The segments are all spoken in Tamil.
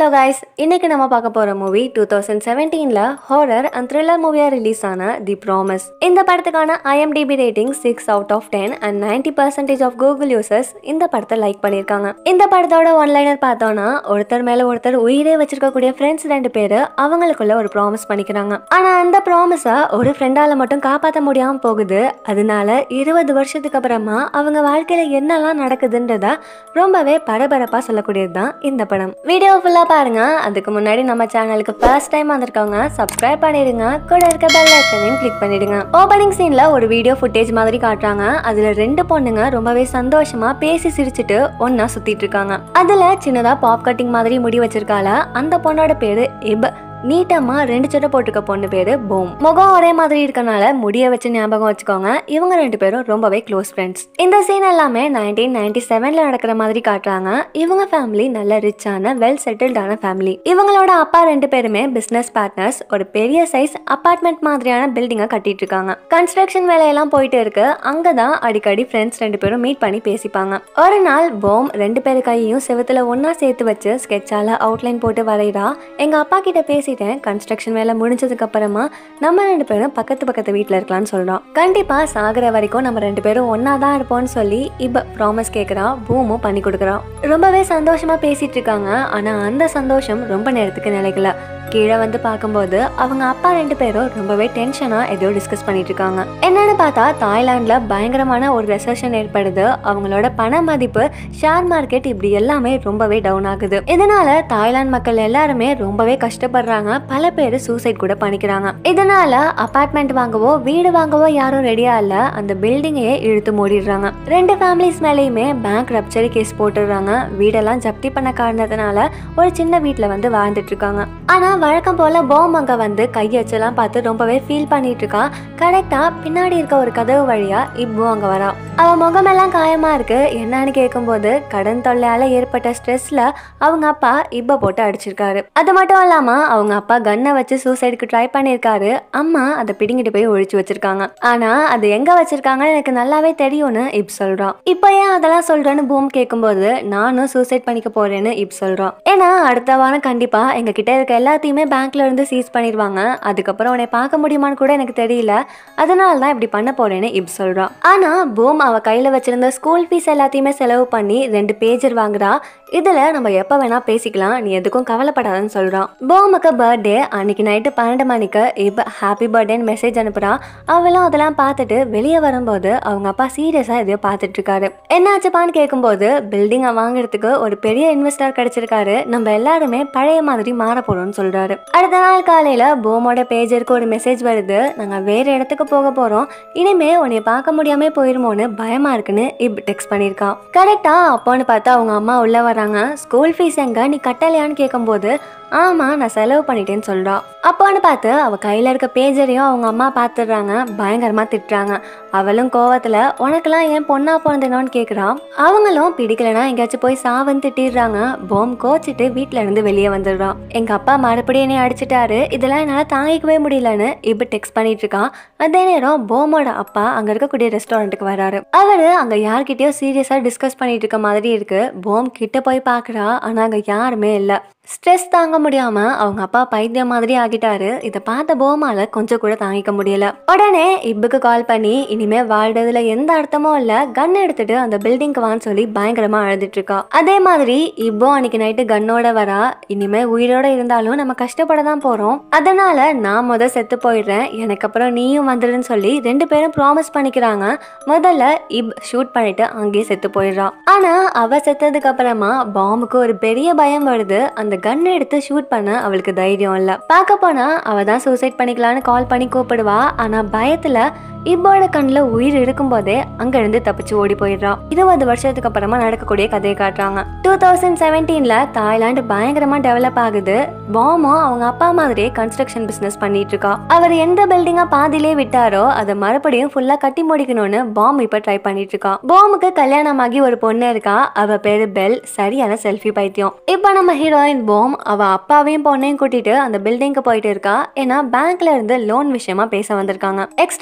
ஹலோ காய்ஸ் இன்னைக்கு நம்ம பார்க்க போற மூவி டூ தௌசண்ட் செவன்டீன்ல ஹாரர் அண்ட் த்ரில்லர் மூவியா ரிலீஸ் ஆன தி ப்ராமிஸ் இந்த படத்துக்கான IMDb rating six out of ten and ninety percentage of Google users இந்த படத்தை லைக் பண்ணியிருக்காங்க இந்த படத்தோட ஒன்லைனர் பார்த்தோம்னா ஒருத்தர் மேல ஒருத்தர் உயிரே வச்சிருக்கக்கூடிய ஃப்ரெண்ட்ஸ் ரெண்டு பேரு அவங்களுக்குள்ள ஒரு ப்ராமிஸ் பண்ணிக்கிறாங்க ஆனா அந்த ப்ராமிஸை ஒரு ஃப்ரெண்டால மட்டும் காப்பாற்ற முடியாம போகுது அதனால இருபது வருஷத்துக்கு அப்புறமா அவங்க வாழ்க்கையில என்னெல்லாம் நடக்குதுன்றத ரொம்பவே பரபரப்பா சொல்லக்கூடியது தான் இந்த படம் வீடியோ ஃபுல்லா பாருங்க அதுக்கு முன்னாடி நம்ம சேனலுக்கு ஃபர்ஸ்ட் டைம் வந்திருக்கவங்க சப்ஸ்கிரைப் பண்ணிடுங்க கூட இருக்க பெல் ஐக்கனையும் கிளிக் பண்ணிடுங்க ஓப்பனிங் சீன்ல ஒரு வீடியோ ஃபுட்டேஜ் மாதிரி காட்டுறாங்க அதுல ரெண்டு பொண்ணுங்க ரொம்பவே சந்தோஷமா பேசி சிரிச்சிட்டு ஒன்னா சுத்திட்டு இருக்காங்க அதுல சின்னதா பாப் கட்டிங் மாதிரி முடி வச்சிருக்கால அந்த பொண்ணோட பேரு இப் நீட்டமா ரெண்டு சட்டை போட்டிருக்க பொண்ணு பேரு போம் முகம் ஒரே மாதிரி இருக்கனால முடிய வச்சு ஞாபகம் வச்சுக்கோங்க இவங்க ரெண்டு பேரும் ரொம்பவே க்ளோஸ் ஃப்ரெண்ட்ஸ் இந்த சீன் எல்லாமே நைன்டீன் நைன்டி செவன்ல நடக்கிற மாதிரி காட்டுறாங்க இவங்க ஃபேமிலி நல்ல ரிச்சான வெல் செட்டில்டான ஃபேமிலி இவங்களோட அப்பா ரெண்டு பேருமே பிசினஸ் பார்ட்னர்ஸ் ஒரு பெரிய சைஸ் அபார்ட்மெண்ட் மாதிரியான பில்டிங்கை கட்டிட்டு இருக்காங்க கன்ஸ்ட்ரக்ஷன் வேலையெல்லாம் போயிட்டு இருக்கு அங்கதான் அடிக்கடி ஃப்ரெண்ட்ஸ் ரெண்டு பேரும் மீட் பண்ணி பேசிப்பாங்க ஒரு நாள் போம் ரெண்டு பேரு கையையும் செவுத்துல ஒண்ணா சேர்த்து வச்சு ஸ்கெட்சால அவுட்லைன் போட்டு வரைகிறா எங்க அப்பா கிட்ட பேசிட்டேன் கன்ஸ்ட்ரக்ஷன் வேலை முடிஞ்சதுக்கு அப்புறமா நம்ம ரெண்டு பேரும் பக்கத்து பக்கத்து வீட்டில் இருக்கலாம்னு சொல்றோம் கண்டிப்பா சாகுற வரைக்கும் நம்ம ரெண்டு பேரும் ஒன்னா தான் இருப்போம்னு சொல்லி இப்ப ப்ராமிஸ் கேட்குறா பூமும் பண்ணி கொடுக்குறான் ரொம்பவே சந்தோஷமா பேசிட்டு இருக்காங்க ஆனா அந்த சந்தோஷம் ரொம்ப நேரத்துக்கு நிலைக்கல கீழே வந்து பார்க்கும்போது அவங்க அப்பா ரெண்டு பேரும் ரொம்பவே டென்ஷனா ஏதோ டிஸ்கஸ் பண்ணிட்டு இருக்காங்க என்னன்னு பார்த்தா தாய்லாந்துல பயங்கரமான ஒரு ரெசர்ஷன் ஏற்படுது அவங்களோட பண மதிப்பு ஷேர் மார்க்கெட் இப்படி எல்லாமே ரொம்பவே டவுன் ஆகுது இதனால தாய்லாந்து மக்கள் எல்லாருமே ரொம்பவே கஷ்டப்படுறாங்க பல பேர் சூசைட் கூட பண்ணிக்கிறாங்க இதனால அபார்ட்மெண்ட் வாங்கவோ வீடு வாங்கவோ யாரும் ரெடியா இல்ல அந்த பில்டிங்கையே இழுத்து மூடிடுறாங்க ரெண்டு ஃபேமிலிஸ் மேலேயுமே பேங்க் ரப்சரி கேஸ் போட்டுடுறாங்க வீடெல்லாம் ஜப்தி பண்ண காரணத்தினால ஒரு சின்ன வீட்ல வந்து வாழ்ந்துட்டு இருக்காங்க ஆனா வழக்கம் போல போம் அங்க வந்து கையை வச்செல்லாம் பார்த்து ரொம்பவே ஃபீல் பண்ணிட்டு இருக்கா கரெக்டா பின்னாடி இருக்க ஒரு கதவு வழியா இப்பு அங்க வரா அவ முகமெல்லாம் காயமா இருக்கு என்னன்னு கேட்கும்போது கடன் தொல்லையால ஏற்பட்ட ஸ்ட்ரெஸ்ல அவங்க அப்பா இப்ப போட்டு அடிச்சிருக்காரு அது மட்டும் இல்லாம அவங்க அப்பா கன்னை வச்சு சூசைடுக்கு ட்ரை பண்ணிருக்காரு அம்மா அதை பிடிங்கிட்டு போய் ஒழிச்சு வச்சிருக்காங்க ஆனா அது எங்க வச்சிருக்காங்கன்னு எனக்கு நல்லாவே தெரியும்னு இப் சொல்றான் இப்போ ஏன் அதெல்லாம் சொல்றேன்னு பூம் கேட்கும்போது நானும் சூசைட் பண்ணிக்க போறேன்னு இப் சொல்றான் ஏன்னா அடுத்த வாரம் கண்டிப்பா எங்க கிட்ட இருக்க எல்லாத்தையுமே பேங்க்ல இருந்து சீஸ் பண்ணிடுவாங்க அதுக்கப்புறம் உன்னை பார்க்க முடியுமான்னு கூட எனக்கு தெரியல அதனால தான் இப்படி பண்ண போறேன்னு இப் சொல்றான் ஆனா பூம் அவ கையில வச்சிருந்த ஸ்கூல் ஃபீஸ் எல்லாத்தையுமே செலவு பண்ணி ரெண்டு பேஜர் வாங்குறா இதுல நம்ம எப்ப வேணா பேசிக்கலாம் நீ எதுக்கும் கவலைப்படாதன்னு சொல்றான் பூமுக்கு பர்த்டே அன்னைக்கு நைட்டு பன்னெண்டு மணிக்கு இப் ஹாப்பி பர்த்டேன்னு மெசேஜ் அனுப்புறா அவளும் அதெல்லாம் பார்த்துட்டு வெளியே வரும்போது அவங்க அப்பா சீரியஸா எதையோ பார்த்துட்டு இருக்காரு என்னாச்சுப்பான்னு கேட்கும்போது பில்டிங்கை வாங்குறதுக்கு ஒரு பெரிய இன்வெஸ்டர் கிடைச்சிருக்காரு நம்ம எல்லாருமே பழைய மாதிரி மாற போறோம்னு சொல்றாரு அடுத்த நாள் காலையில பூமோட பேஜருக்கு ஒரு மெசேஜ் வருது நாங்க வேற இடத்துக்கு போக போறோம் இனிமே உன்னை பார்க்க முடியாம போயிருமோன்னு பயமா இருக்குன்னு இப் டெக்ஸ்ட் பண்ணியிருக்கா கரெக்டா அப்போன்னு பார்த்து அவங்க அம்மா உள்ள வராங்க ஸ்கூல் ஃபீஸ் எங்க நீ கட்டலையான்னு கேட்கும்போது ஆமா நான் செலவு பண்ணிட்டேன்னு சொல்றா அப்பான்னு பார்த்து அவ கையில இருக்க பேஜரையும் அவங்க அம்மா பார்த்துடுறாங்க பயங்கரமா திட்டுறாங்க அவளும் கோவத்துல உனக்கெல்லாம் ஏன் பொண்ணா பிறந்தனோன்னு கேக்குறான் அவங்களும் பிடிக்கலனா எங்கேயாச்சும் போய் சாவன்னு திட்டிடுறாங்க போம் கோச்சிட்டு வீட்ல இருந்து வெளியே வந்துடுறான் எங்க அப்பா மறுபடியும் என்னை அடிச்சிட்டாரு இதெல்லாம் என்னால தாங்கிக்கவே முடியலன்னு இப்ப டெக்ஸ்ட் பண்ணிட்டு இருக்கான் அதே நேரம் போமோட அப்பா அங்க இருக்கக்கூடிய ரெஸ்டாரண்ட்டுக்கு வராரு அவரு அங்க யார்கிட்டயோ சீரியஸா டிஸ்கஸ் பண்ணிட்டு இருக்க மாதிரி இருக்கு போம் கிட்ட போய் பாக்குறா ஆனா அங்க யாருமே இல்ல ஸ்ட்ரெஸ் தாங்க முடியாம அவங்க அப்பா பைத்தியம் மாதிரி ஆகிட்டாரு இதை பார்த்த போமால கொஞ்சம் கூட தாங்கிக்க முடியல உடனே இப்புக்கு கால் பண்ணி இனிமே வாழ்றதுல எந்த அர்த்தமும் இல்ல கன் எடுத்துட்டு அந்த பில்டிங்க்கு வான்னு சொல்லி பயங்கரமா அழுதுட்டு இருக்கா அதே மாதிரி இப்போ அன்னைக்கு நைட்டு கன்னோட வரா இனிமே உயிரோட இருந்தாலும் நம்ம கஷ்டப்பட தான் போறோம் அதனால நான் முத செத்து போயிடுறேன் எனக்கு அப்புறம் நீயும் வந்துடுன்னு சொல்லி ரெண்டு பேரும் ப்ராமிஸ் பண்ணிக்கிறாங்க முதல்ல இப் ஷூட் பண்ணிட்டு அங்கேயே செத்து போயிடுறான் ஆனா அவ செத்ததுக்கு அப்புறமா பாம்புக்கு ஒரு பெரிய பயம் வருது அந்த கன் எடுத்து ஷூட் பண்ண அவளுக்கு தைரியம் இல்ல பார்க்க போனா அவ தான் சூசைட் பண்ணிக்கலான்னு கால் பண்ணி கூப்பிடுவா ஆனா பயத்துல இப்போட கண்ணில் உயிர் இருக்கும்போதே அங்க இருந்து தப்பிச்சு ஓடி போயிடுறான் இருபது வருஷத்துக்கு அப்புறமா நடக்கக்கூடிய கதையை காட்டுறாங்க டூ தௌசண்ட் செவன்டீன்ல தாய்லாந்து பயங்கரமா டெவலப் ஆகுது பாமோ அவங்க அப்பா மாதிரியே கன்ஸ்ட்ரக்ஷன் பிசினஸ் பண்ணிட்டு இருக்கா அவர் எந்த பில்டிங்கா பாதியிலே விட்டாரோ அதை மறுபடியும் ஃபுல்லா கட்டி முடிக்கணும்னு பாம் இப்ப ட்ரை பண்ணிட்டு இருக்கா பாமுக்கு கல்யாணமாகி ஒரு பொண்ணு இருக்கா அவ பேரு பெல் சரியான செல்ஃபி பைத்தியம் இப்ப நம்ம ஹீரோயின் பாம் அவ அப்பாவையும் பொண்ணையும் கூட்டிட்டு அந்த பில்டிங்க்கு போயிட்டு இருக்கா ஏன்னா பேங்க்ல இருந்து லோன் விஷயமா பேச வந்திருக்காங்க எக்ஸ்ட்ராவா லோன்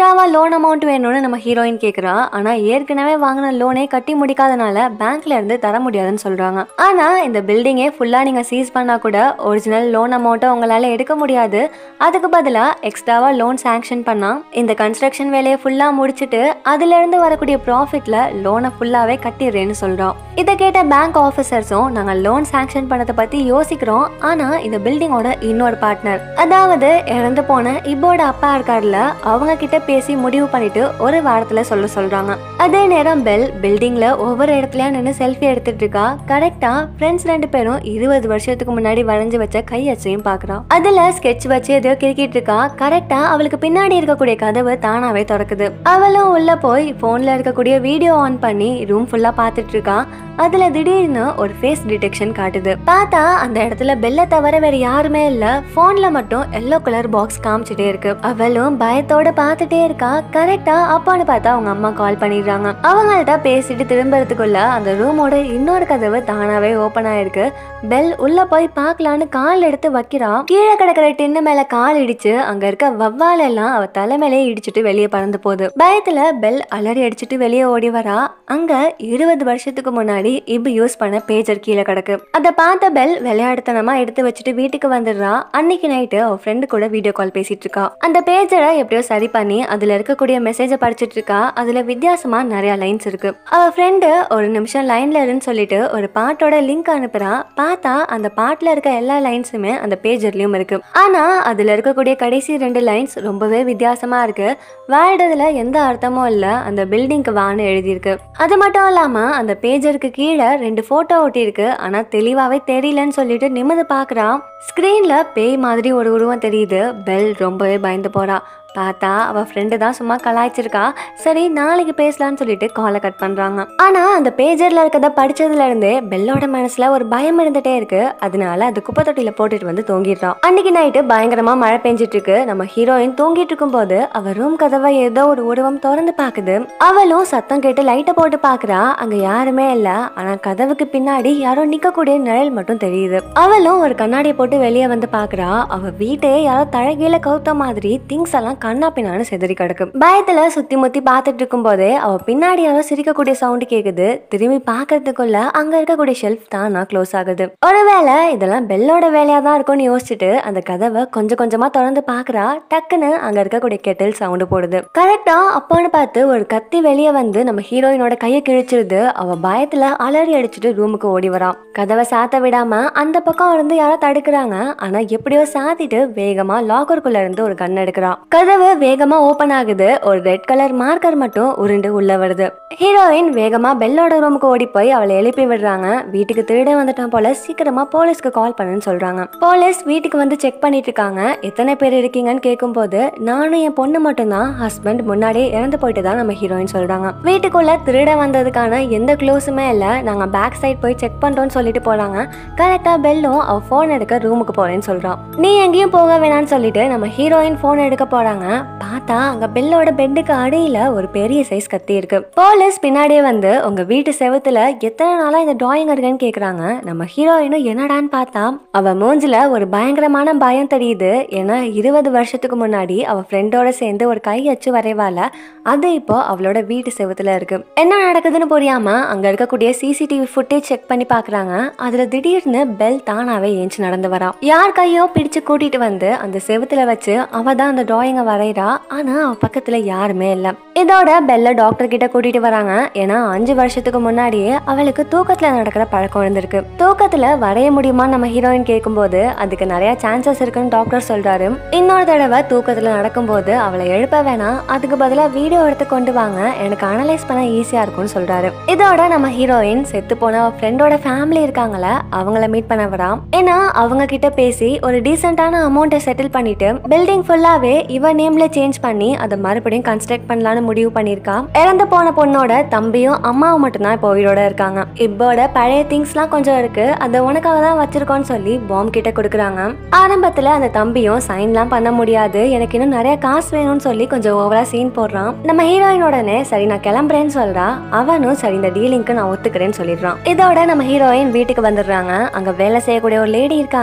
லோன் அமௌண்ட் வேணும்னு நம்ம ஹீரோயின் கேக்குறா ஆனா ஏற்கனவே வாங்கின லோனே கட்டி முடிக்காதனால பேங்க்ல இருந்து தர முடியாதுன்னு சொல்றாங்க ஆனா இந்த பில்டிங்கே ஃபுல்லா நீங்க சீஸ் பண்ணா கூட ஒரிஜினல் லோன் அமௌண்ட்டை உங்களால எடுக்க முடியாது அதுக்கு பதிலா எக்ஸ்ட்ராவா லோன் சாங்ஷன் பண்ணா இந்த கன்ஸ்ட்ரக்ஷன் வேலையை ஃபுல்லா முடிச்சிட்டு அதுல இருந்து வரக்கூடிய ப்ராஃபிட்ல லோனை ஃபுல்லாவே கட்டிடுறேன்னு சொல்றோம் இதை கேட்ட பேங்க் ஆஃபீஸர்ஸும் நாங்க லோன் சாங்ஷன் பண்ணதை பத்தி யோசிக்கிறோம் ஆனா இந்த பில்டிங்கோட இன்னொரு பார்ட்னர் அதாவது இறந்து போன இப்போட அப்பா இருக்கார்ல அவங்க கிட்ட பேசி முடிவு பண்ணிட்டு ஒரு வாரத்துல சொல்ல சொல்றாங்க அதே நேரம் பெல் பில்டிங்ல ஒவ்வொரு இடத்துலயா நின்று செல்ஃபி எடுத்துட்டு இருக்கா கரெக்டா ஃப்ரெண்ட்ஸ் ரெண்டு பேரும் இருபது வருஷத்துக்கு முன்னாடி வரைஞ்சு வச்ச கையச்சையும் பாக்குறான் அதுல ஸ்கெட்ச் வச்சு எதையோ கிரிக்கிட்டு இருக்கா கரெக்டா அவளுக்கு பின்னாடி இருக்கக்கூடிய கதவு தானாவே திறக்குது அவளும் உள்ள போய் போன்ல இருக்கக்கூடிய வீடியோ ஆன் பண்ணி ரூம் ஃபுல்லா பார்த்துட்டு இருக்கா அதுல திடீர்னு ஒரு ஃபேஸ் டிடெக்ஷன் காட்டுது பார்த்தா அந்த இடத்துல பெல்ல தவிர வேற யாருமே இல்ல போன்ல மட்டும் எல்லோ கலர் பாக்ஸ் காமிச்சிட்டே இருக்கு அவளும் பயத்தோட பார்த்துட்டே இருக்கா கரெக்டா அப்பான்னு பார்த்தா அவங்க அம்மா கால் பண்ணிடுறாங்க அவங்கள்ட்ட பேசிட்டு திரும்புறதுக்குள்ள அந்த ரூமோட இன்னொரு கதவு தானாவே ஓபன் ஆயிருக்கு பெல் உள்ள போய் பார்க்கலான்னு கால் எடுத்து வைக்கிறா கீழே கிடக்கிற டின்னு மேல கால் இடிச்சு அங்க இருக்க வவ்வால் எல்லாம் அவ தலைமையிலே இடிச்சிட்டு வெளியே பறந்து போகுது பயத்துல பெல் அலறி அடிச்சிட்டு வெளியே ஓடி வரா அங்க இருபது வருஷத்துக்கு முன்னாடி இப் யூஸ் பண்ண பேஜர் கீழே கிடக்கு அதை பார்த்த பெல் விளையாடுத்தனமா எடுத்து வச்சுட்டு வீட்டுக்கு வந்துடுறா அன்னைக்கு நைட்டு அவ ஃப்ரெண்டு கூட வீடியோ கால் பேசிட்டு இருக்கா அந்த பேஜரை எப்படியோ சரி பண்ணி அதுல இருக்கக்கூடிய மெசேஜை படிச்சிட்டு இருக்கா அதுல வித்தியாசமா நிறைய லைன்ஸ் இருக்கு அவ ஃப்ரெண்டு ஒரு நிமிஷம் லைன்ல இருன்னு சொல்லிட்டு ஒரு பாட்டோட லிங்க் அனுப்புறா பார்த்தா அந்த பாட்டுல இருக்க எல்லா லைன்ஸுமே அந்த பேஜர்லயும் இருக்கு ஆனா அதுல இருக்கக்கூடிய கடைசி ரெண்டு லைன்ஸ் ரொம்பவே வித்தியாசமா இருக்கு வாழ்றதுல எந்த அர்த்தமும் இல்ல அந்த பில்டிங்க்கு வான்னு எழுதியிருக்கு அது மட்டும் இல்லாம அந்த பேஜருக்கு கீழே ரெண்டு போட்டோ ஒட்டியிருக்கு ஆனா தெளிவாவே தெரியலன்னு சொல்லிட்டு நிமிந்து பாக்குறான் ஸ்கிரீன்ல பேய் மாதிரி ஒரு உருவம் தெரியுது பெல் ரொம்பவே பயந்து போறா பார்த்தா அவ ஃப்ரெண்டு தான் சும்மா கலாய்ச்சிருக்கா சரி நாளைக்கு பேசலாம்னு சொல்லிட்டு காலை கட் பண்றாங்க ஆனா அந்த பேஜர்ல இருக்கத படிச்சதுல இருந்தே பெல்லோட மனசுல ஒரு பயம் இருந்துட்டே இருக்கு அதனால அது குப்பை தொட்டியில போட்டுட்டு வந்து தூங்கிடுறான் அன்னைக்கு நைட்டு பயங்கரமா மழை பெஞ்சிட்டு இருக்கு நம்ம ஹீரோயின் தூங்கிட்டு இருக்கும் போது அவ ரூம் கதவை ஏதோ ஒரு உருவம் திறந்து பாக்குது அவளும் சத்தம் கேட்டு லைட்டை போட்டு பாக்குறா அங்க யாருமே இல்ல ஆனா கதவுக்கு பின்னாடி யாரோ நிக்கக்கூடிய நிழல் மட்டும் தெரியுது அவளும் ஒரு கண்ணாடியை போட்டு வெளியே வந்து பாக்குறா அவ வீட்டையே யாரோ தழகீழ கவுத்த மாதிரி திங்ஸ் எல்லாம் கண்ணா பின்னான்னு செதறி கிடக்கு பயத்துல சுத்தி முத்தி பார்த்துட்டு இருக்கும் போதே அவ பின்னாடி யாரோ சிரிக்கக்கூடிய சவுண்ட் கேக்குது திரும்பி பாக்குறதுக்குள்ள அங்க இருக்கக்கூடிய ஷெல்ஃப் தானா க்ளோஸ் ஆகுது ஒருவேளை இதெல்லாம் பெல்லோட வேலையா தான் இருக்கும்னு யோசிச்சுட்டு அந்த கதவை கொஞ்சம் கொஞ்சமா திறந்து பாக்குறா டக்குன்னு அங்க இருக்கக்கூடிய கெட்டில் சவுண்ட் போடுது கரெக்டா அப்பான்னு பார்த்து ஒரு கத்தி வெளியே வந்து நம்ம ஹீரோயினோட கையை கிழிச்சிருது அவ பயத்துல அலறி அடிச்சுட்டு ரூமுக்கு ஓடி வரான் கதவை சாத்த விடாம அந்த பக்கம் இருந்து யாரோ தடுக்கிறாங்க ஆனா எப்படியோ சாத்திட்டு வேகமா லாக்கருக்குள்ள இருந்து ஒரு கன் எடுக்கிறான் கதவு வேகமா ஓபன் ஆகுது ஒரு ரெட் கலர் மார்க்கர் மட்டும் உருண்டு உள்ள வருது ஹீரோயின் வேகமா பெல்லோட ரூமுக்கு ஓடி போய் அவளை எழுப்பி விடுறாங்க வீட்டுக்கு திருட வந்துட்டான் போல சீக்கிரமா போலீஸ்க்கு கால் பண்ணுன்னு சொல்றாங்க போலீஸ் வீட்டுக்கு வந்து செக் பண்ணிட்டு இருக்காங்க எத்தனை பேர் இருக்கீங்கன்னு கேட்கும்போது நானும் என் பொண்ணு மட்டும்தான் ஹஸ்பண்ட் முன்னாடியே இறந்து போயிட்டு தான் நம்ம ஹீரோயின் சொல்றாங்க வீட்டுக்குள்ள திருட வந்ததுக்கான எந்த க்ளோஸுமே இல்ல நாங்க பேக் சைட் போய் செக் பண்றோம்னு சொல்லிட்டு போறாங்க கரெக்டா பெல்லும் அவ போன் எடுக்க ரூமுக்கு போறேன்னு சொல்றான் நீ எங்கேயும் போக வேணாம்னு சொல்லிட்டு நம்ம ஹீரோயின் போன் எடுக்க போறாங்க பார்த்தா அங்க பெல்லோட பெட்டுக்கு அடியில ஒரு பெரிய சைஸ் கத்தி இருக்கு போலீஸ் பின்னாடியே வந்து உங்க வீட்டு செவுத்துல எத்தனை நாளா இந்த டிராயிங் இருக்குன்னு கேக்குறாங்க நம்ம ஹீரோயினும் என்னடான்னு பார்த்தா அவ மூஞ்சில ஒரு பயங்கரமான பயம் தெரியுது ஏன்னா இருபது வருஷத்துக்கு முன்னாடி அவ ஃப்ரெண்டோட சேர்ந்து ஒரு கை அச்சு வரைவால அது இப்போ அவளோட வீட்டு செவுத்துல இருக்கு என்ன நடக்குதுன்னு புரியாம அங்க இருக்கக்கூடிய சிசிடிவி ஃபுட்டேஜ் செக் பண்ணி பாக்குறாங்க அதுல திடீர்னு பெல் தானாவே ஏஞ்சி நடந்து வரா யார் கையோ பிடிச்சு கூட்டிட்டு வந்து அந்த செவுத்துல வச்சு அவ தான் அந்த டிராயிங்கை வரைகிறா ஆனா அவ பக்கத்துல யாருமே இல்ல இதோட பெல்ல டாக்டர் கிட்ட கூட்டிட்டு வராங்க ஏன்னா அஞ்சு வருஷத்துக்கு முன்னாடியே அவளுக்கு தூக்கத்துல நடக்கிற பழக்கம் இருந்திருக்கு தூக்கத்துல வரைய முடியுமா நம்ம ஹீரோயின் கேட்கும்போது அதுக்கு நிறைய சான்சஸ் இருக்குன்னு டாக்டர் சொல்றாரு இன்னொரு தடவை தூக்கத்துல நடக்கும்போது அவளை எழுப்ப வேணாம் அதுக்கு பதிலா வீடியோ எடுத்து கொண்டு வாங்க எனக்கு அனலைஸ் பண்ண ஈஸியா இருக்கும்னு சொல்றாரு இதோட நம்ம ஹீரோயின் செத்து போன ஃப்ரெண்டோட ஃபேமிலி இருக்காங்கள அவங்கள மீட் பண்ண வரா ஏன்னா அவங்க கிட்ட பேசி ஒரு டீசென்டான அமௌண்ட்டை செட்டில் பண்ணிட்டு பில்டிங் ஃபுல்லாவே இவ நேம்ல சேஞ்ச் பண்ணி அதை மறுபடியும் கன்ஸ்ட்ரக்ட் பண்ணலாம்னு முடிவு பண்ணிருக்கா இறந்து போன பொண்ணோட தம்பியும் அம்மாவும் மட்டும்தான் இப்போ உயிரோட இருக்காங்க இப்போட பழைய திங்ஸ்லாம் கொஞ்சம் இருக்கு அதை உனக்காக தான் வச்சிருக்கோன்னு சொல்லி பாம் கிட்ட கொடுக்குறாங்க ஆரம்பத்துல அந்த தம்பியும் சைன்லாம் பண்ண முடியாது எனக்கு இன்னும் நிறைய காசு வேணும்னு சொல்லி கொஞ்சம் ஓவரா சீன் போடுறான் நம்ம ஹீரோயின் உடனே சரி நான் கிளம்புறேன்னு சொல்றா அவனும் சரி இந்த டீலிங்க்கு நான் ஒத்துக்கிறேன்னு சொல்லிடுறான் இதோட நம்ம ஹீரோயின் வீட்டுக்கு வந்துடுறாங்க அங்க வேலை செய்யக்கூடிய ஒரு லேடி இருக்காங்க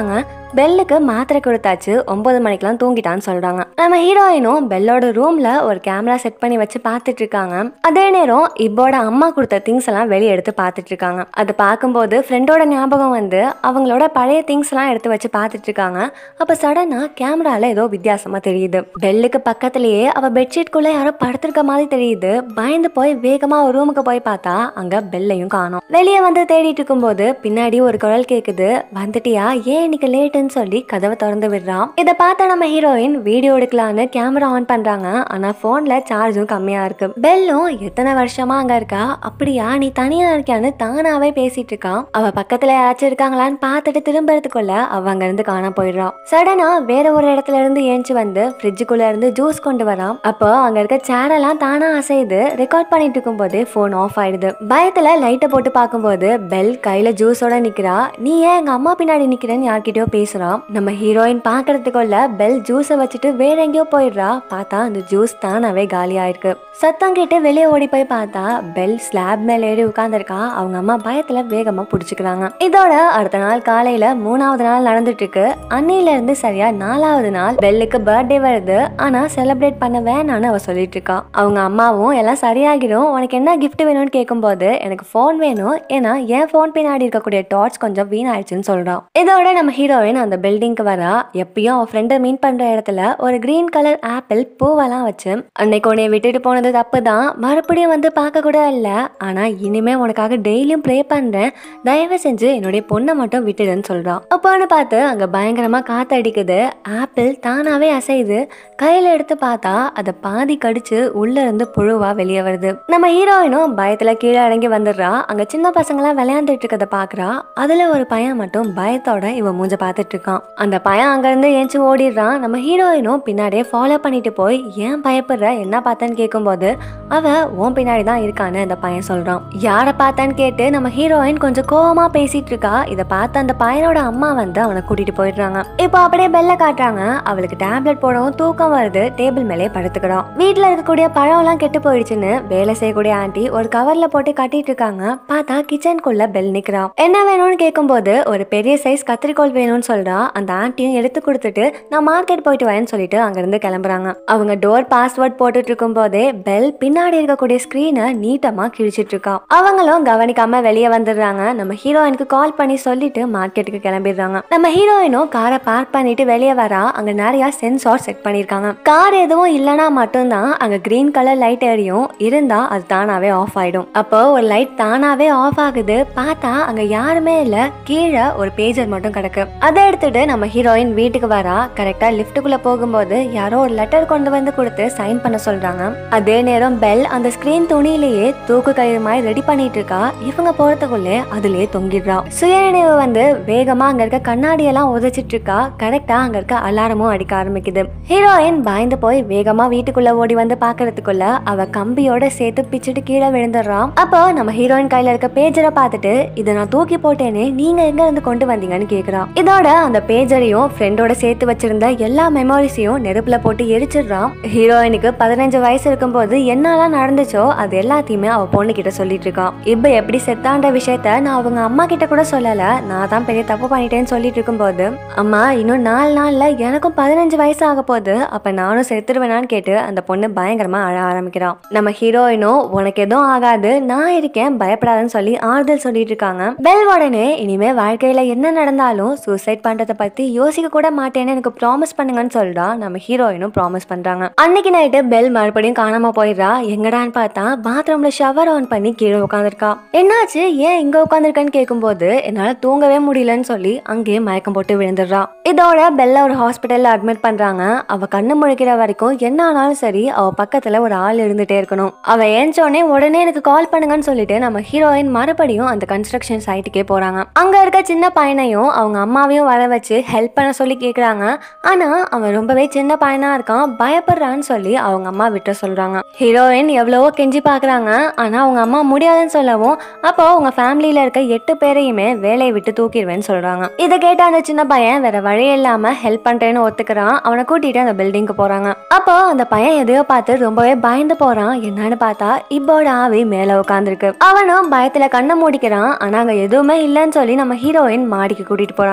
பெல்லுக்கு மாத்திரை கொடுத்தாச்சு ஒன்பது மணிக்கெல்லாம் தூங்கிட்டான்னு சொல்றாங்க நம்ம ஹீரோயினும் பெல்லோட ரூம்ல ஒரு கேமரா செட் பண்ணி வச்சு பார்த்துட்டு இருக்காங்க அதே நேரம் இப்போட அம்மா கொடுத்த திங்ஸ் எல்லாம் வெளியே எடுத்து பார்த்துட்டு இருக்காங்க அது பார்க்கும்போது ஃப்ரெண்டோட ஞாபகம் வந்து அவங்களோட பழைய திங்ஸ் எல்லாம் எடுத்து வச்சு பார்த்துட்டு இருக்காங்க அப்ப சடனா கேமரால ஏதோ வித்தியாசமா தெரியுது பெல்லுக்கு பக்கத்திலேயே அவ பெட்ஷீட்குள்ள யாரோ படுத்திருக்க மாதிரி தெரியுது பயந்து போய் வேகமா ஒரு ரூமுக்கு போய் பார்த்தா அங்க பெல்லையும் காணோம் வெளியே வந்து தேடிட்டு இருக்கும்போது பின்னாடி ஒரு குரல் கேக்குது வந்துட்டியா ஏன் இன்னைக்கு லேட்டுன்னு சொல்லி கதவை திறந்து விடுறான் இதை பார்த்த நம்ம ஹீரோயின் வீடியோ எடுக்கலான்னு கேமரா ஆன் பண்றாங்க ஆனா போன்ல சார்ஜும் கம்மியா இருக்கு பெல்லும் எத்தனை வருஷமா அங்க இருக்கா அப்படியா நீ தனியா இருக்கியான்னு தானாவே பேசிட்டு இருக்கா அவ பக்கத்துல யாராச்சும் இருக்காங்களான்னு பார்த்துட்டு திரும்புறதுக்குள்ள அவ அங்க இருந்து காண போயிடுறான் சடனா வேற ஒரு இடத்துல இருந்து ஏஞ்சி வந்து ஃப்ரிட்ஜுக்குள்ள இருந்து ஜூஸ் கொண்டு வரான் அப்போ அங்க இருக்க சேரெல்லாம் தானா அசையுது ரெக்கார்ட் பண்ணிட்டு இருக்கும் போதே போன் ஆஃப் ஆயிடுது பயத்துல லைட்டை போட்டு பார்க்கும்போது பெல் கையில ஜூஸோட நிக்கிறா நீ ஏன் எங்க அம்மா பின்னாடி நிக்கிறேன்னு யார்கிட்டயோ பேசுறான் நம்ம ஹீரோயின் பாக்குறதுக்குள்ள பெல் ஜூஸை வச்சுட்டு வேற எங்கேயோ போயிடுறா பார்த்தா அந்த ஜூஸ் தானாவே காலி ஆயிருக்கு சத்தம் கேட்டு வெளியே ஓடி போய் பார்த்தா பெல் ஸ்லாப் மேல ஏறி உட்கார்ந்திருக்கா அவங்க அம்மா பயத்துல வேகமா புடிச்சுக்கிறாங்க இதோட அடுத்த நாள் காலையில மூணாவது நாள் நடந்துட்டு இருக்கு அன்னையில இருந்து சரியா நாலாவது நாள் பெல்லுக்கு பர்த்டே வருது ஆனா செலிப்ரேட் பண்ண வேணாம்னு அவ சொல்லிட்டு இருக்கா அவங்க அம்மாவும் எல்லாம் சரியாகிடும் உனக்கு என்ன gift வேணும்னு கேட்கும்போது எனக்கு ஃபோன் வேணும் ஏன்னா என் ஃபோன் பின்னாடி இருக்கக்கூடிய டார்ச் கொஞ்சம் வீணாயிடுச்சுன்னு சொல்றான் இதோட நம்ம ஹீரோயின் அந்த பில்டிங்க்கு வரா எப்பயும் அவன் ஃப்ரெண்டை மீட் பண்ற இடத்துல ஒரு கிரீன் கலர் ஆப்பிள் பூவெல்லாம் வச்சு அன்னைக்கு உன்னை விட்டுட்டு போனது தப்பு தான் மறுபடியும் வந்து பார்க்க கூட இல்ல ஆனா இனிமே உனக்காக டெய்லியும் ப்ரே பண்றேன் தயவு செஞ்சு என்னுடைய பொண்ணை மட்டும் விட்டுடுன்னு சொல்றான் அப்போன்னு பார்த்து அங்க பயங்கரமா காத்தடிக்குது ஆப்பிள் தானாவே அசையுது கையில எடுத்து பார்த்தா அதை பாதி கடிச்சு உள்ள இருந்து புழுவா வெளியே வருது நம்ம ஹீரோயினும் பயத்துல கீழே இறங்கி வந்துடுறா அங்க சின்ன பசங்களாம் விளையாண்டுட்டு இருக்கத பாக்குறா அதுல ஒரு பையன் மட்டும் பயத்தோட இவ மூஞ்ச பார்த்துட்டு இருக்கான் அந்த பையன் அங்க இருந்து ஏஞ்சி ஓடிடுறான் நம்ம ஹீரோயினும் பின்னாடியே ஃபாலோ பண்ணிட்டு போய் ஏன் பயப்படுற என்ன பார்த்தேன்னு கேட்கும்போது அவ உன் பின்னாடி தான் இருக்கான்னு அந்த பையன் சொல்றான் யாரை பார்த்தான்னு கேட்டு நம்ம ஹீரோயின் கொஞ்சம் கோவமா பேசிட்டு இருக்கா இதை பார்த்து அந்த பையனோட அம்மா வந்து அவனை கூட்டிட்டு போயிடுறாங்க இப்போ அப்படியே பெல்ல காட்டுறாங்க அவளுக்கு டேப்லெட் போடவும் தூக்கம் வருது டேபிள் மேலே படுத்துக்கிறான் வீட்ல இருக்கக்கூடிய பழம் எல்லாம் கெட்டு போயிடுச்சுன்னு வேலை செய்யக்கூடிய ஆண்டி ஒரு கவர்ல போட்டு கட்டிட்டு இருக்காங்க பார்த்தா கிச்சனுக்குள்ள பெல் நிக்கிறான் என்ன வேணும்னு கேட்கும்போது ஒரு பெரிய சைஸ் கத்திரிக்கோல் வேணும்னு சொல்றா அந்த ஆண்டியும் எடுத்து கொடுத்துட்டு நான் மார்க்கெட் போயிட்டு வரேன்னு சொல்லிட்டு அங்கிருந்து கிளம்புறாங்க அவங்க டோர் பாஸ்வேர்ட் போட்டுட்டு இருக்கும் போதே பெல் பின்னாடி இருக்கக்கூடிய ஸ்கிரீனை நீட்டமா கிழிச்சிட்டு இருக்கா அவங்களும் கவனிக்காம வெளியே வந்துடுறாங்க நம்ம ஹீரோயினுக்கு கால் பண்ணி சொல்லிட்டு மார்க்கெட்டுக்கு கிளம்பிடுறாங்க நம்ம ஹீரோயினும் காரை பார்க் பண்ணிட்டு வெளியே வரா அங்க நிறைய சென்சார் செட் பண்ணிருக்காங்க கார் எதுவும் இல்லனா மட்டும்தான் அங்க கிரீன் கலர் லைட் எரியும் இருந்தா அது தானாவே ஆஃப் ஆயிடும் அப்போ ஒரு லைட் தானாவே ஆஃப் ஆகுது பார்த்தா அங்க யாருமே இல்ல கீழே ஒரு பேஜர் மட்டும் கிடக்கு அதை எடுத்துட்டு நம்ம ஹீரோயின் வீட்டுக்கு வரா கரெக்டா லிஃப்ட்டுக்குள்ள போகும்போது யாரோ ஒரு லெட்டர் கொண்டு வந்து கொடுத்து சைன் பண்ண சொல்றாங்க அதே நேரம் பெல் அந்த ஸ்கிரீன் துணியிலேயே தூக்கு கயிறு மாதிரி ரெடி பண்ணிட்டு இருக்கா இவங்க போறதுக்குள்ளே அதுலயே தொங்கிடுறா சுயநினைவு வந்து வேகமா அங்க இருக்க கண்ணாடி எல்லாம் உதைச்சிட்டு இருக்கா கரெக்டா அங்க இருக்க அலாரமும் அடிக்க ஆரம்பிக்குது ஹீரோயின் பயந்து போய் வேகமா வீட்டுக்குள்ள ஓடி வந்து பாக்குறதுக்குள்ள அவ கம்பியோட சேர்த்து பிச்சுட்டு கீழே விழுந்துடுறான் அப்போ நம்ம ஹீரோயின் கையில இருக்க பேஜரை பார்த்துட்டு இதை நான் தூக்கி போட்டேனே நீங்க எங்க இருந்து கொண்டு வந்தீங்கன்னு கேக்குறான் இதோட அந்த பேஜரையும் ஃப்ரெண்டோட சேர்த்து வச்சிருந்த எல்லா மெமரிஸையும் நெருப்புல போட்டு எரிச்சிடுறான் ஹீரோயினுக்கு பதினஞ்சு வயசு இருக்கும்போது என்னெல்லாம் நடந்துச்சோ அது எல்லாத்தையுமே அவ பொண்ணு கிட்ட சொல்லிட்டு இருக்கான் இப்ப எப்படி செத்தான்ற விஷயத்த நான் அவங்க அம்மா கிட்ட கூட சொல்லல நான் தான் பெரிய தப்பு பண்ணிட்டேன்னு சொல்லிட்டு இருக்கும்போது அம்மா இன்னும் நாலு நாள்ல எனக்கும் பதினஞ்சு வயசு ஆக போகுது அப்ப நானும் செத்துருவேனான்னு கேட்டு அந்த பொண்ணு பயங்கரமா அழ ஆரம்பிக்கிறான் நம்ம ஹீரோயினும் உனக்கு எதுவும் ஆகாது நான் இருக்கேன் பயப்படாதன்னு சொல்லி ஆறுதல் சொல்லிட்டு இருக்காங்க பெல் உடனே இனிமே வாழ்க்கையில என்ன நடந்தாலும் சூசைட் பண்றத பத்தி யோசிக்க கூட மாட்டேன்னு எனக்கு ப்ராமிஸ் பண்ணுங்கன்னு சொல்றா நம்ம ஹீரோயினும் ப்ராமிஸ் பண்றாங்க அன்னைக்கு நைட்டு பெல் மறுபடியும் காணாம போயிடுறா எங்கடான்னு பார்த்தா பாத்ரூம்ல ஷவர் ஆன் பண்ணி கீழே உட்காந்துருக்கா என்னாச்சு ஏன் இங்க உட்காந்துருக்கன்னு கேட்கும்போது என்னால தூங்கவே முடியலன்னு சொல்லி அங்கேயே மயக்கம் போட்டு விழுந்துடுறா இதோட பெல்ல ஒரு ஹாஸ்பிட்டல்ல அட்மிட் பண்றாங்க அவ கண்ணு முழிக்கிற வரைக்கும் என்ன ஆனாலும் சரி அவ பக்கத்துல ஒரு ஆள் இருந்துட்டே இருக்கணும் அவ ஏஞ்சோடனே உடனே எனக்கு கால் பண்ணுங்கன்னு சொல்லிட்டு நம்ம ஹீரோயின் மறுபடியும் அந்த கன்ஸ்ட்ரக்ஷன் சைட்டுக்கே போறாங்க அங்க இருக்க சின்ன பையனையும் அவங்க அம்மாவையும் வர வச்சு ஹெல்ப் பண்ண சொல்லி கேக்குறாங்க ஆனா அவன் ரொம்பவே சின்ன பையனா இருக்கான் பயப்படுறான்னு சொல்லி அவங்க அம்மா விட்டு சொல்றாங்க ஹீரோயின் எவ்வளவோ கெஞ்சி பாக்குறாங்க ஆனா அவங்க அம்மா முடியாதுன்னு சொல்லவும் அப்போ உங்க ஃபேமிலியில இருக்க எட்டு பேரையுமே வேலையை விட்டு தூக்கிடுவேன்னு சொல்றாங்க இதை கேட்ட அந்த சின்ன பையன் வேற வழி இல்லாம ஹெல்ப் பண்றேன்னு ஒத்துக்கிறான் அவனை கூட்டிட்டு அந்த பில்டிங்க்கு போறாங்க அப்போ அந்த பையன் எதையோ பார்த்து ரொம்பவே பயந்து போறான் என்னன்னு பார்த்தா இப்போட ஆவி மேல உட்காந்துருக்கு அவனும் பயத்துல கண்ணை மூடிக்கிறான் ஆனா அங்க எதுவுமே இல்லைன்னு சொல்லி நம்ம ஹீரோயின் மாடிக்கு கூட்டிட்டு போறாங்க அங்க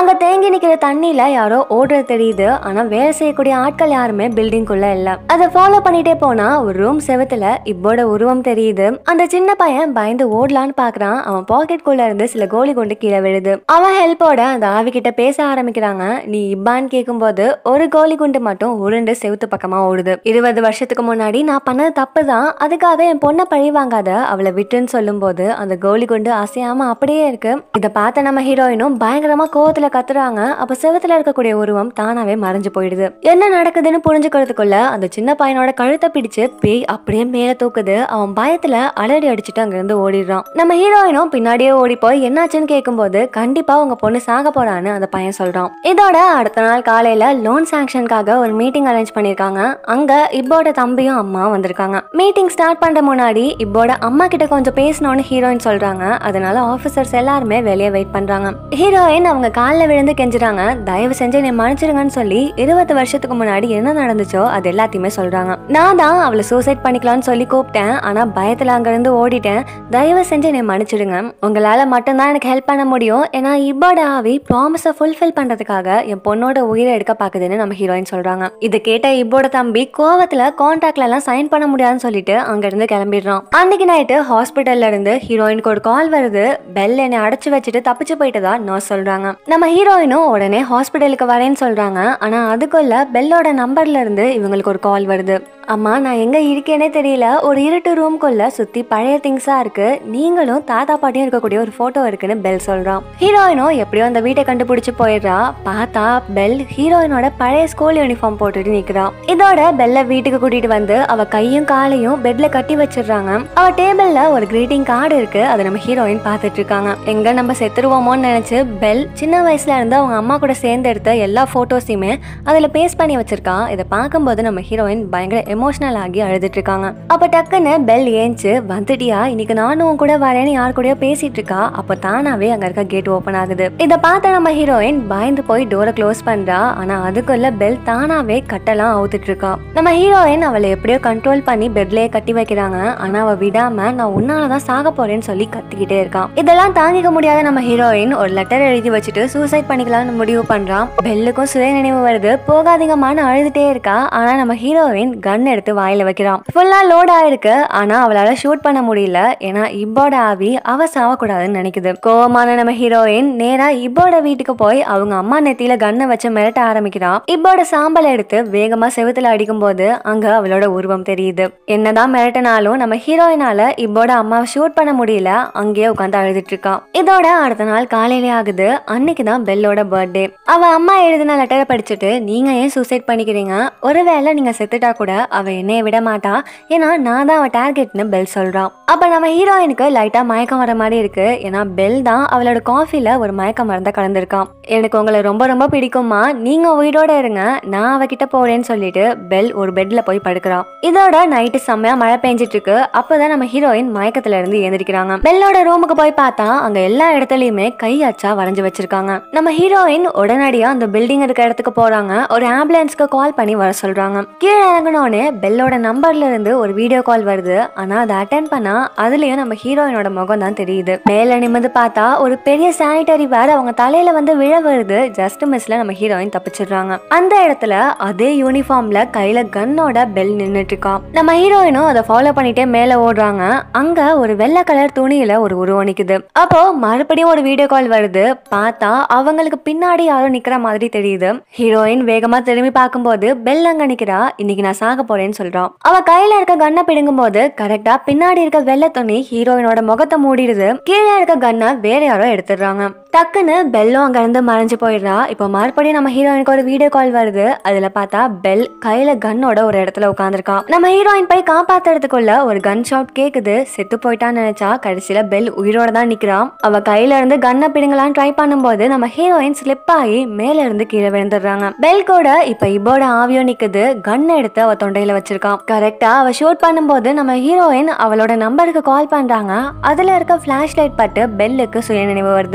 அங்க தேங்கி நிக்கிற தண்ணியில யாரோ ஓடுறது தெரியுது ஆனா வேலை செய்யக்கூடிய ஆட்கள் யாருமே பில்டிங் குள்ள இல்ல அதை ஃபாலோ பண்ணிட்டே போனா ஒரு ரூம் செவத்துல இப்போட உருவம் தெரியுது அந்த சின்ன பையன் பயந்து ஓடலான்னு பாக்குறான் அவன் பாக்கெட் குள்ள இருந்து சில கோலி கொண்டு கீழே விழுது அவன் ஹெல்ப்போட அந்த ஆவி கிட்ட பேச ஆரம்பிக்கிறாங்க நீ இப்பான்னு கேட்கும்போது ஒரு கோலி குண்டு மட்டும் உருண்டு செவுத்து பக்கமா ஓடுது இருபது வருஷத்துக்கு முன்னாடி நான் பண்ணது தப்பு தான் அதுக்காக என் பொண்ணை பழி வாங்காத அவளை விட்டுன்னு சொல்லும்போது அந்த கோலி குண்டு அசையாம அப்படியே இருக்கு இதை பார்த்த நம்ம ஹீரோயினும் பயங்கரமா கோவத்துல கத்துறாங்க அப்ப செவத்துல இருக்கக்கூடிய உருவம் தானாவே மறைஞ்சு போயிடுது என்ன நடக்குதுன்னு புரிஞ்சுக்கிறதுக்குள்ள அந்த சின்ன பையனோட கழுத்தை பிடிச்சு பேய் அப்படியே மேல தூக்குது அவன் பயத்துல அலறி அடிச்சுட்டு அங்கிருந்து ஓடிடுறான் நம்ம ஹீரோயினும் பின்னாடியே ஓடி போய் என்னாச்சுன்னு கேட்கும்போது கண்டிப்பா உங்க பொண்ணு சாக போறான்னு அந்த பையன் சொல்றான் இதோட அடுத்த நாள் காலையில லோன் சாங்ஷனுக்காக ஒரு மீட்டிங் அரேஞ்ச் பண்ணிருக்காங்க அங்க இப்போட தம்பியும் அம்மாவும் வந்திருக்காங்க மீட்டிங் ஸ்டார்ட் பண்ற முன்னாடி இப்போட அம்மா கிட்ட கொஞ்சம் பேசணும்னு ஹீரோயின் சொல்றாங்க அதனால ஆபீசர்ஸ் எல்லாருமே வெளியே வெயிட் பண்றாங்க ஹீரோயின் அவங்க காலில் விழுந்து கெஞ்சுறாங்க தயவு செஞ்சு என்னை மன்னிச்சிருங்கன்னு சொல்லி இருபது வருஷத்துக்கு முன்னாடி என்ன நடந்துச்சோ அது எல்லாத்தையுமே சொல்றாங்க நான் தான் அவளை சூசைட் பண்ணிக்கலாம்னு சொல்லி கூப்பிட்டேன் ஆனா பயத்துல அங்கிருந்து ஓடிட்டேன் தயவு செஞ்சு என்னை மன்னிச்சிடுங்க உங்களால மட்டும்தான் எனக்கு ஹெல்ப் பண்ண முடியும் ஏன்னா இப்போட ஆவி ப்ராமிஸை ஃபுல்ஃபில் பண்றதுக்காக என் பொண்ணோட உயிரை எடுக்க பாக்குதுன்னு நம்ம ஹீரோயின் சொல்றாங்க இதை கேட்ட இப்போட தம்பி கோவத்துல கான்டாக்ட்ல எல்லாம் சைன் பண்ண முடியாதுன்னு சொல்லிட்டு அங்க இருந்து கிளம்பிடுறான் அன்னைக்கு நைட்டு ஹாஸ்பிட்டல்ல இருந்து ஹீரோயினுக்கு ஒரு கால் வருது பெல் என்னை அடைச்சு வச்சுட்டு தப்பிச்சு போயிட்டதா நர்ஸ் சொல்றாங்க நம்ம ஹீரோயினும் உடனே ஹாஸ்பிட்டலுக்கு வரேன்னு சொல்றாங்க ஆனா அதுக்குள்ள பெல்லோட நம்பர்ல இருந்து இவங்களுக்கு ஒரு கால் வருது அம்மா நான் எங்க இருக்கேனே தெரியல ஒரு இருட்டு ரூம்குள்ள சுத்தி பழைய திங்ஸா இருக்கு நீங்களும் தாத்தா பாட்டியும் இருக்கக்கூடிய ஒரு போட்டோ இருக்குன்னு பெல் சொல்றான் ஹீரோயினும் எப்படியோ அந்த வீட்டை கண்டுபிடிச்சு போயிடுறா பார்த்தா பெல் ஹீரோயினோட பழைய ஸ்கூல் யூனிஃபார்ம் போட்டுட்டு நிக்கிறா இதோட பெல்ல வீட்டுக்கு கூட்டிட்டு வந்து அவ கையும் காலையும் பெட்ல கட்டி வச்சிடுறாங்க அவ டேபிள்ல ஒரு கிரீட்டிங் கார்டு இருக்கு அதை நம்ம ஹீரோயின் பார்த்துட்டு இருக்காங்க எங்க நம்ம செத்துருவோமோன்னு நினைச்சு பெல் சின்ன வயசுல இருந்து அவங்க அம்மா கூட சேர்ந்து எடுத்த எல்லா போட்டோஸையுமே அதுல பேஸ்ட் பண்ணி வச்சிருக்கா இதை பார்க்கும்போது நம்ம ஹீரோயின் பயங்கர எமோஷனல் ஆகி அழுதுட்டு இருக்காங்க அப்ப டக்குன்னு பெல் ஏஞ்சு வந்துட்டியா இன்னைக்கு நானும் உன் கூட வரேன்னு யார் கூடயோ பேசிட்டு இருக்கா அப்ப தானாவே அங்க இருக்க கேட் ஓபன் ஆகுது இதை பார்த்த நம்ம ஹீரோயின் பயந்து போய் டோரை க்ளோஸ் பண்றா ஆனா அதுக்குள்ள பெல் தானாவே கட்டெல்லாம் அவுத்துட்டு இருக்கா நம்ம ஹீரோயின் அவளை எப்படியோ கண்ட்ரோல் பண்ணி பெட்லயே கட்டி வைக்கிறாங்க ஆனா அவ விடாம நான் உன்னாலதான் சாக போறேன்னு சொல்லி கத்திக்கிட்டே இருக்கான் இதெல்லாம் தாங்கிக்க முடியாத நம்ம ஹீரோயின் ஒரு லெட்டர் எழுதி வச்சுட்டு சூசைட் பண்ணிக்கலாம்னு முடிவு பண்றான் பெல்லுக்கும் சுய நினைவு வருது போகாதீங்கம்மான்னு அழுதுட்டே இருக்கா ஆனா நம்ம ஹீரோயின் கன் எடுத்து வாயில வைக்கிறான் ஃபுல்லா லோட் ஆயிருக்கு ஆனா அவளால ஷூட் பண்ண முடியல ஏன்னா இப்போட ஆவி அவ சாவக்கூடாதுன்னு நினைக்குது கோவமான நம்ம ஹீரோயின் நேரா இப்போட வீட்டுக்கு போய் அவங்க அம்மா நெத்தியில கன்னை வச்சு மிரட்ட ஆரம்பிக்கிறா இப்போட சாம்பல் எடுத்து வேகமா செவுத்துல அடிக்கும் போது அங்க அவளோட உருவம் தெரியுது என்னதான் மிரட்டினாலும் நம்ம ஹீரோயினால இப்போட அம்மாவை ஷூட் பண்ண முடியல அங்கேயே உட்காந்து அழுதுட்டு இருக்கான் இதோட அடுத்த நாள் காலையிலே ஆகுது அன்னைக்கு தான் பெல்லோட பர்த்டே அவ அம்மா எழுதின லெட்டரை படிச்சுட்டு நீங்க ஏன் சூசைட் பண்ணிக்கிறீங்க ஒருவேளை நீங்க செத்துட்டா கூட அவ என்னைய விட மாட்டா ஏன்னா நான் தான் அவ டார்கெட்னு பெல் சொல்றான் அப்ப நம்ம ஹீரோயினுக்கு லைட்டா மயக்கம் வர மாதிரி இருக்கு ஏன்னா பெல் தான் அவளோட காஃபில ஒரு மயக்க மருந்த கலந்துருக்கான் எனக்கு உங்களை ரொம்ப ரொம்ப பிடிக்குமா நீங்க உயிரோட இருங்க நான் அவகிட்ட போறேன்னு சொல்லிட்டு பெல் ஒரு பெட்ல போய் படுக்கிறான் இதோட நைட்டு செம்மையா மழை பெஞ்சிட்டு இருக்கு அப்பதான் நம்ம ஹீரோயின் மயக்கத்துல இருந்து எழுந்திருக்கிறாங்க பெல்லோட ரூமுக்கு போய் பார்த்தா அங்க எல்லா இடத்துலயுமே கை அச்சா வரைஞ்சு வச்சிருக்காங்க நம்ம ஹீரோயின் உடனடியா அந்த பில்டிங் இருக்க இடத்துக்கு போறாங்க ஒரு ஆம்புலன்ஸ்க்கு கால் பண்ணி வர சொல்றாங்க கீழே இறங்கினோடனே பெல்லோட நம்பர்ல இருந்து ஒரு வீடியோ கால் வருது ஆனா அதை அட்டன் பண்ணா அதுலயும் நம்ம ஹீரோயினோட முகம் தான் தெரியுது மேல நிமிந்து பார்த்தா ஒரு பெரிய சானிட்டரி வேர் அவங்க தலையில வந்து விழ வருது ஜஸ்ட் மிஸ்ல நம்ம ஹீரோயின் தப்பிச்சிடுறாங்க அந்த இடத்துல அதே யூனிஃபார்ம்ல கையில கன்னோட பெல் நின்னுட்டு இருக்கான் நம்ம ஹீரோயினும் அதை ஃபாலோ பண்ணிட்டே மேல ஓடுறாங்க அங்க ஒரு வெள்ளை கலர் துணியில ஒரு உருவம் நிக்குது அப்போ மறுபடியும் ஒரு வீடியோ கால் வருது பார்த்தா அவங்களுக்கு பின்னாடி யாரோ நிக்கிற மாதிரி தெரியுது ஹீரோயின் வேகமா திரும்பி பார்க்கும்போது பெல் அங்க நிக்கிறா இன்னைக்கு நான் சாக போறேன்னு சொல்றான் அவ கையில இருக்க கன்னை பிடுங்கும் போது கரெக்டா பின்னாடி இருக்க வெள்ளை துணி ஹீரோயினோட முகத்தை மூடிடுது கீழே இருக்க கன்னை வேற யாரோ எடுத்துடுறாங்க டக்குன்னு பெல்லும் அங்க இருந்து மறைஞ்சு போயிடுறா இப்போ மறுபடியும் நம்ம ஹீரோயினுக்கு ஒரு வீடியோ கால் வருது அதுல பார்த்தா பெல் கையில கன்னோட ஒரு இடத்துல உட்காந்துருக்கான் நம்ம ஹீரோயின் போய் காப்பாத்துறதுக்குள்ள ஒரு கன் ஷாட் கேக்குது செத்து போயிட்டான்னு நினைச்சா கடைசியில பெல் உயிரோட தான் நிக்கிறான் அவ கையில இருந்து கன்னை பிடுங்கலான்னு ட்ரை பண்ணும்போது நம்ம ஹீரோயின் ஸ்லிப் ஆகி மேல இருந்து கீழே விழுந்துடுறாங்க பெல் கூட இப்ப இப்போட ஆவியோ நிக்குது கன் எடுத்து அவ தொண்டையில வச்சிருக்கான் கரெக்டா அவ ஷூட் பண்ணும்போது நம்ம ஹீரோயின் அவளோட நம்பருக்கு கால் பண்றாங்க அதுல இருக்க பிளாஷ் லைட் பட்டு பெல்லுக்கு சுயநினைவு வருது ஆனா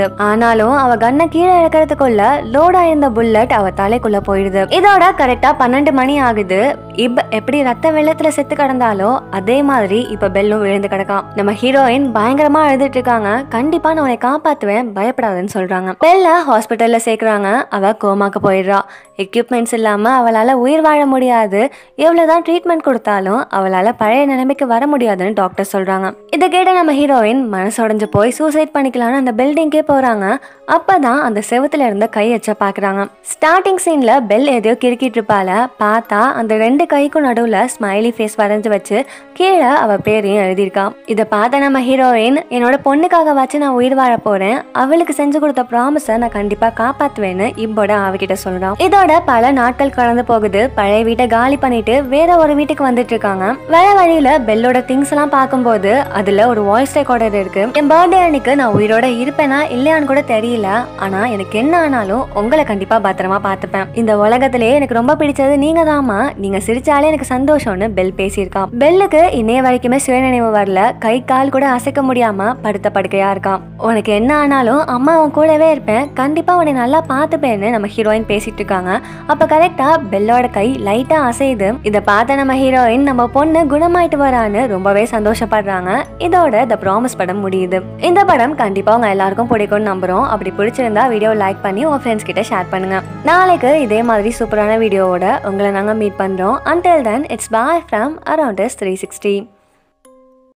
ஆனாலும் அவ கண்ணை கீழே இறக்கறதுக்குள்ள லோடா இருந்த புல்லட் அவ தலைக்குள்ள போயிடுது இதோட கரெக்டா பன்னெண்டு மணி ஆகுது இப் எப்படி ரத்த வெள்ளத்துல செத்து கிடந்தாலோ அதே மாதிரி இப்ப பெல்லும் விழுந்து கிடக்கான் நம்ம ஹீரோயின் பயங்கரமா அழுதுட்டு இருக்காங்க கண்டிப்பா நான் உன்னை காப்பாத்துவேன் பயப்படாதன்னு சொல்றாங்க பெல்ல ஹாஸ்பிட்டல்ல சேர்க்கறாங்க அவ கோமாக்கு போயிடுறா எக்யூப்மெண்ட்ஸ் இல்லாம அவளால உயிர் வாழ முடியாது எவ்வளவுதான் ட்ரீட்மெண்ட் கொடுத்தாலும் அவளால பழைய நிலைமைக்கு வர முடியாதுன்னு டாக்டர் சொல்றாங்க இதை கேட்ட நம்ம ஹீரோயின் மனசுடைஞ்சு போய் சூசைட் பண்ணிக்கலாம்னு அந்த பில்டிங்கே போறாங்க அப்பதான் அந்த செவுத்துல இருந்த கை எச்ச பாக்குறாங்க ஸ்டார்டிங் சீன்ல பெல் எதையோ கிறுக்கிட்டு இருப்பால பார்த்தா அந்த ரெண்டு கைக்கும் நடுவுல ஸ்மைலி ஃபேஸ் வரைஞ்சு வச்சு கீழே அவ பேரையும் எழுதியிருக்கா இதை பார்த்த நம்ம ஹீரோயின் என்னோட பொண்ணுக்காக வச்சு நான் உயிர் வாழ போறேன் அவளுக்கு செஞ்சு கொடுத்த ப்ராமிஸை நான் கண்டிப்பா காப்பாத்துவேன்னு இப்போட அவகிட்ட சொல்றான் இதோட பல நாட்கள் கடந்து போகுது பழைய வீட்டை காலி பண்ணிட்டு வேற ஒரு வீட்டுக்கு வந்துட்டு இருக்காங்க வர வழியில பெல்லோட திங்ஸ் எல்லாம் பார்க்கும்போது அதுல ஒரு வாய்ஸ் ரெக்கார்டர் இருக்கு என் பர்த்டே அன்னைக்கு நான் உயிரோட இருப்பேனா இல்லையான்னு கூட தெரியல ஆனா எனக்கு என்ன ஆனாலும் உங்களை கண்டிப்பா பத்திரமா பார்த்துப்பேன் இந்த உலகத்திலேயே எனக்கு ரொம்ப பிடிச்சது நீங்க தாமா நீங்க சிரிச்சாலே எனக்கு சந்தோஷம்னு பெல் பேசியிருக்கான் பெல்லுக்கு இன்னைய வரைக்குமே சுயநினைவு வரல கை கால் கூட அசைக்க முடியாம படுத்த படுக்கையா இருக்கான் உனக்கு என்ன ஆனாலும் அம்மா உன் கூடவே இருப்பேன் கண்டிப்பா உன்னை நல்லா பார்த்துப்பேன்னு நம்ம ஹீரோயின் பேசிட்டு இருக்காங்க அப்ப கரெக்டா பெல்லோட கை லைட்டா அசையுது இதை பார்த்த நம்ம ஹீரோயின் நம்ம பொண்ணு குணமாயிட்டு வரான்னு ரொம்பவே சந்தோஷப்படுறாங்க இதோட த ப்ராமிஸ் படம் முடியுது இந்த படம் கண்டிப்பா உங்க எல்லாருக்கும் பிடிக்கும்னு நம்புறோம் அப்படி பிடிச்சிருந்தா வீடியோ லைக் பண்ணி உங்க ஃப்ரெண்ட்ஸ் கிட்ட ஷேர் பண்ணுங்க நாளைக்கு இதே மாதிரி சூப்பரான வீடியோவோட உங்களை நாங்க மீட் பண்றோம் until then it's bye from around three sixty